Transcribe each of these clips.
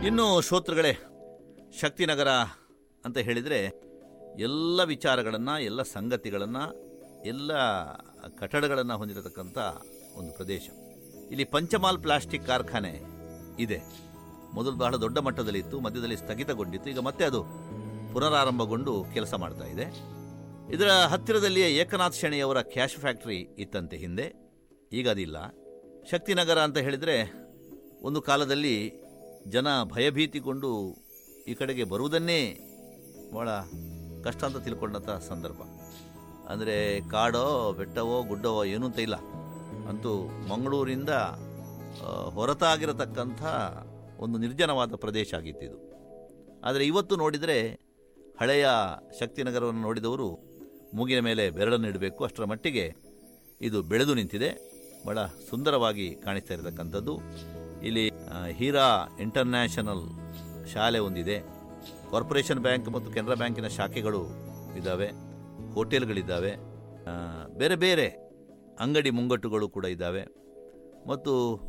ಇನ್ನು ಶ್ರೋತೃಗಳೇ ಶಕ್ತಿನಗರ ಅಂತ ಹೇಳಿದರೆ ಎಲ್ಲ ವಿಚಾರಗಳನ್ನು ಎಲ್ಲ ಸಂಗತಿಗಳನ್ನು ಎಲ್ಲ ಕಟ್ಟಡಗಳನ್ನು ಹೊಂದಿರತಕ್ಕಂಥ ಒಂದು ಪ್ರದೇಶ ಇಲ್ಲಿ ಪಂಚಮಾಲ್ ಪ್ಲಾಸ್ಟಿಕ್ ಕಾರ್ಖಾನೆ ಇದೆ ಮೊದಲು ಬಹಳ ದೊಡ್ಡ ಮಟ್ಟದಲ್ಲಿತ್ತು ಮಧ್ಯದಲ್ಲಿ ಸ್ಥಗಿತಗೊಂಡಿತ್ತು ಈಗ ಮತ್ತೆ ಅದು ಪುನರಾರಂಭಗೊಂಡು ಕೆಲಸ ಮಾಡ್ತಾ ಇದೆ ಇದರ ಹತ್ತಿರದಲ್ಲಿಯೇ ಏಕನಾಥ್ ಶೆಣಿಯವರ ಕ್ಯಾಶ್ ಫ್ಯಾಕ್ಟರಿ ಇತ್ತಂತೆ ಹಿಂದೆ ಈಗ ಅದಿಲ್ಲ ಶಕ್ತಿನಗರ ಅಂತ ಹೇಳಿದರೆ ಒಂದು ಕಾಲದಲ್ಲಿ ಜನ ಭಯಭೀತಿಗೊಂಡು ಈ ಕಡೆಗೆ ಬರುವುದನ್ನೇ ಭಾಳ ಕಷ್ಟ ಅಂತ ತಿಳ್ಕೊಂಡಂಥ ಸಂದರ್ಭ ಅಂದರೆ ಕಾಡೋ ಬೆಟ್ಟವೋ ಗುಡ್ಡವೋ ಏನೂ ಅಂತ ಇಲ್ಲ ಅಂತೂ ಮಂಗಳೂರಿಂದ ಆ, ಹೊರತಾಗಿರತಕ್ಕಂಥ ಒಂದು ನಿರ್ಜನವಾದ ಪ್ರದೇಶ ಆಗಿತ್ತಿದು ಆದರೆ ಇವತ್ತು ನೋಡಿದರೆ ಹಳೆಯ ಶಕ್ತಿನಗರವನ್ನು ನೋಡಿದವರು ಮೂಗಿನ ಮೇಲೆ ಬೆರಳನ್ನು ಇಡಬೇಕು ಅಷ್ಟರ ಮಟ್ಟಿಗೆ ಇದು ಬೆಳೆದು ನಿಂತಿದೆ ಬಹಳ ಸುಂದರವಾಗಿ ಕಾಣಿಸ್ತಾ ಇರತಕ್ಕಂಥದ್ದು ಇಲ್ಲಿ ಆ, ಹೀರಾ ಇಂಟರ್ನ್ಯಾಷನಲ್ ಶಾಲೆ ಒಂದಿದೆ ಕಾರ್ಪೊರೇಷನ್ ಬ್ಯಾಂಕ್ ಮತ್ತು ಕೆನರಾ ಬ್ಯಾಂಕಿನ ಶಾಖೆಗಳು ಇದ್ದಾವೆ ಹೋಟೆಲ್ಗಳಿದ್ದಾವೆ ಆ, ಬೇರೆ ಬೇರೆ ಅಂಗಡಿ ಮುಂಗಟ್ಟುಗಳು ಕೂಡ ಇದ್ದಾವೆ ಮತ್ತು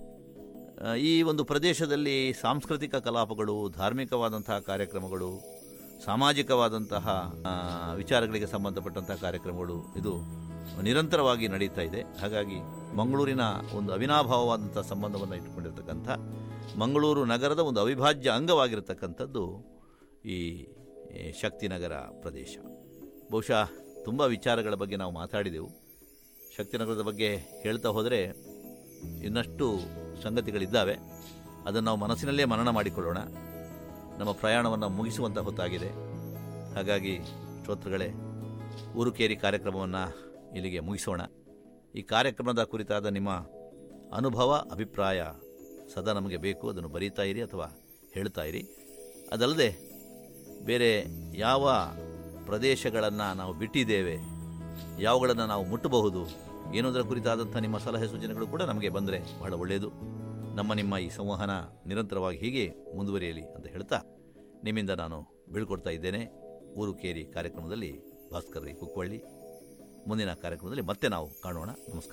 ಆ, ಈ ಒಂದು ಪ್ರದೇಶದಲ್ಲಿ ಸಾಂಸ್ಕೃತಿಕ ಕಲಾಪಗಳು ಧಾರ್ಮಿಕವಾದಂತಹ ಕಾರ್ಯಕ್ರಮಗಳು ಸಾಮಾಜಿಕವಾದಂತಹ ಆ, ವಿಚಾರಗಳಿಗೆ ಸಂಬಂಧಪಟ್ಟಂತಹ ಕಾರ್ಯಕ್ರಮಗಳು ಇದು ನಿರಂತರವಾಗಿ ನಡೀತಾ ಇದೆ ಹಾಗಾಗಿ ಮಂಗಳೂರಿನ ಒಂದು ಅವಿನಾಭಾವವಾದಂಥ ಸಂಬಂಧವನ್ನು ಇಟ್ಟುಕೊಂಡಿರ್ತಕ್ಕಂಥ ಮಂಗಳೂರು ನಗರದ ಒಂದು ಅವಿಭಾಜ್ಯ ಅಂಗವಾಗಿರತಕ್ಕಂಥದ್ದು ಈ ಈ ಶಕ್ತಿನಗರ ಪ್ರದೇಶ ಬಹುಶಃ ತುಂಬ ವಿಚಾರಗಳ ಬಗ್ಗೆ ನಾವು ಮಾತಾಡಿದೆವು ಶಕ್ತಿನಗರದ ಬಗ್ಗೆ ಹೇಳ್ತಾ ಹೋದರೆ ಇನ್ನಷ್ಟು ಸಂಗತಿಗಳಿದ್ದಾವೆ ಅದನ್ನು ನಾವು ಮನಸ್ಸಿನಲ್ಲೇ ಮನನ ಮಾಡಿಕೊಳ್ಳೋಣ ನಮ್ಮ ಪ್ರಯಾಣವನ್ನು ಮುಗಿಸುವಂಥ ಹೊತ್ತಾಗಿದೆ ಹಾಗಾಗಿ ಶ್ರೋತೃಗಳೇ ಊರುಕೇರಿ ಕಾರ್ಯಕ್ರಮವನ್ನು ಇಲ್ಲಿಗೆ ಮುಗಿಸೋಣ ಈ ಕಾರ್ಯಕ್ರಮದ ಕುರಿತಾದ ನಿಮ್ಮ ಅನುಭವ ಅಭಿಪ್ರಾಯ ಸದಾ ನಮಗೆ ಬೇಕು ಅದನ್ನು ಬರೀತಾ ಇರಿ ಅಥವಾ ಹೇಳ್ತಾ ಇರಿ ಅದಲ್ಲದೆ ಬೇರೆ ಯಾವ ಪ್ರದೇಶಗಳನ್ನು ನಾವು ಬಿಟ್ಟಿದ್ದೇವೆ ಯಾವುಗಳನ್ನು ನಾವು ಮುಟ್ಟಬಹುದು ಏನೋದರ ಕುರಿತಾದಂಥ ನಿಮ್ಮ ಸಲಹೆ ಸೂಚನೆಗಳು ಕೂಡ ನಮಗೆ ಬಂದರೆ ಬಹಳ ಒಳ್ಳೆಯದು ನಮ್ಮ ನಿಮ್ಮ ಈ ಸಂವಹನ ನಿರಂತರವಾಗಿ ಹೀಗೆ ಮುಂದುವರಿಯಲಿ ಅಂತ ಹೇಳ್ತಾ ನಿಮ್ಮಿಂದ ನಾನು ಬೀಳ್ಕೊಡ್ತಾ ಇದ್ದೇನೆ ಊರು ಕೇರಿ ಕಾರ್ಯಕ್ರಮದಲ್ಲಿ ಭಾಸ್ಕರ್ ರೈ ಕುಕ್ವಳ್ಳಿ ಮುಂದಿನ ಕಾರ್ಯಕ್ರಮದಲ್ಲಿ ಮತ್ತೆ ನಾವು ಕಾಣೋಣ ನಮಸ್ಕಾರ